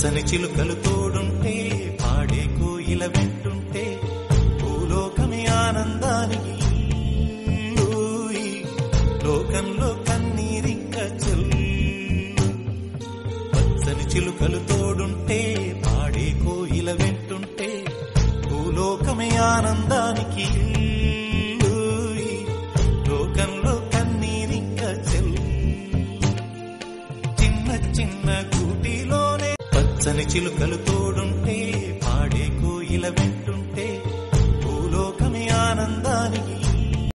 పచ్చని చిలుకలు తోడుంటే పాడే కోయిల వింటుంటే భూలోకమే ఆనందానికి ఊయి. లోకంలో కన్నీరింక చెల్లు పచ్చని చిలుకలు తోడుంటే పాడే కోయిల వింటుంటే భూలోకమే ఆనందానికి ఊయి. లోకంలో కన్నీరింక చెల్లు చిన్న చిన్న కూటిలోనే పచ్చని చిలుకలు తోడుంటే